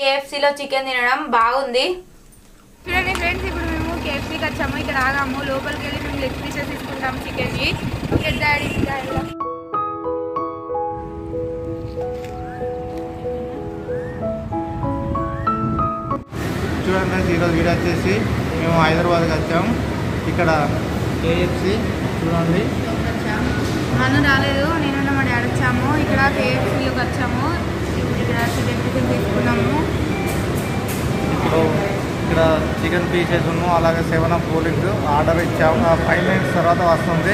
కేఎఫ్సీలో chicken తినడం బాగుంది చూడండి ఫ్రెండ్స్ ఇప్పుడు మేము కేఎఫ్సీకి వచ్చాము ఇక్కడ ఆగాము లోపలికి వెళ్ళి మేము లెగ్ పీసెస్ తీసుకుంటాము చికెన్కి ఓకే డాడీ చూడండి ఫ్రెండ్స్ ఈరోజు వీడియో వచ్చేసి మేము హైదరాబాద్కి వచ్చాం ఇక్కడ కేఎఫ్సి చూడండి నన్ను రాలేదు నేను మా డాడీ వచ్చాము ఇక్కడ కేఎఫ్సీలోకి వచ్చాము ఇక్కడ చికెన్ పీసెస్ తీసుకున్నాము ఇప్పుడు ఇక్కడ చికెన్ పీసెస్ ఉన్నాం అలాగే seven up cool drinks order ఇచ్చాము ఆ ఫైవ్ మినిట్స్ తర్వాత వస్తుంది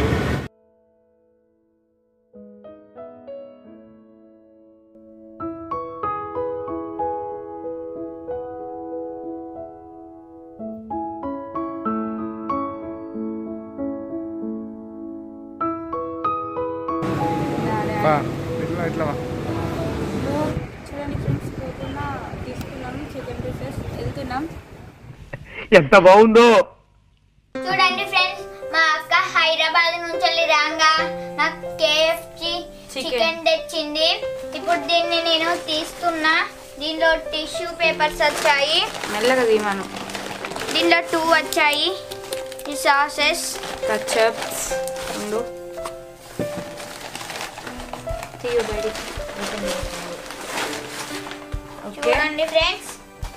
బా, ఇట్లా ఇట్లా బా. చూడండి ఫ్రెండ్స్ పోతున్నా తీసుకున్నాము చికెన్ పీసెస్ వెళ్తున్నాం ఎంత బాగుందో చూడండి ఫ్రెండ్స్ మా అక్క హైదరాబాద్ నుంచి వెళ్ళి రాగా నాకు కేఎఫ్సి Chicken. చికెన్ తెచ్చింది ఇప్పుడు దీన్ని నేను తీస్తున్నా దీనిలో టిష్యూ పేపర్స్ వచ్చాయి మెల్లగా తీమాను దీనిలో టూ వచ్చాయి ఈ సాసెస్ కచప్స్ ఉండు తీయు బయటికి ఓకే చూడండి ఫ్రెండ్స్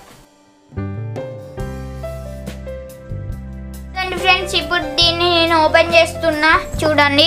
చూడండి ఫ్రెండ్స్ ఇప్పుడు దీన్ని నేను ఓపెన్ చేస్తున్నా చూడండి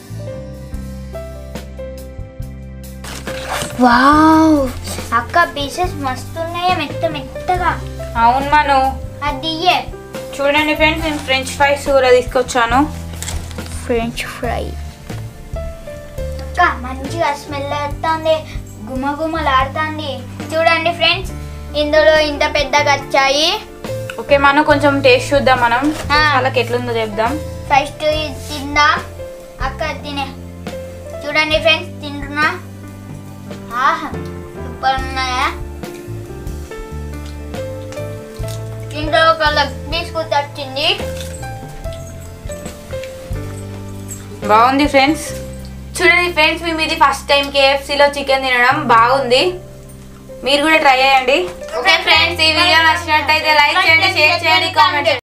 వావ్ అక్క పీసెస్ మస్తున్నాయి మెత్త మెత్తగా అవును మను అది ఇయ్యే చూడండి ఫ్రెండ్స్ నేను ఫ్రెంచ్ ఫ్రైస్ కూడా తీసుకొచ్చాను ఫ్రెంచ్ ఫ్రై అక్క మంచిగా స్మెల్ వస్తుంది గుమగుమలాడుతుంది చూడండి ఫ్రెండ్స్ ఇందులో ఇంత పెద్దగా వచ్చాయి ఓకే మనం కొంచెం టేస్ట్ చూద్దాం మనం ఆ. వాళ్ళకి ఎట్లుందో చెప్దాం ఫస్ట్ ఇది తిందా అక్క తినే చూడండి ఫ్రెండ్స్ తింటున్నా ఆహా సూపర్ ఉన్నాయా ఇందులో ఒక లెగ్ పీస్ కూడా వచ్చింది బాగుంది ఫ్రెండ్స్ చూడండి ఫ్రెండ్స్ మేము ఇది ఫస్ట్ టైం కేఎఫ్సీలో చికెన్ తినడం బాగుంది మీరు కూడా ట్రై చేయండి ఓకే ఫ్రెండ్స్ ఈ వీడియో నచ్చినట్టయితే లైక్ చేయండి షేర్ చేయండి కామెంట్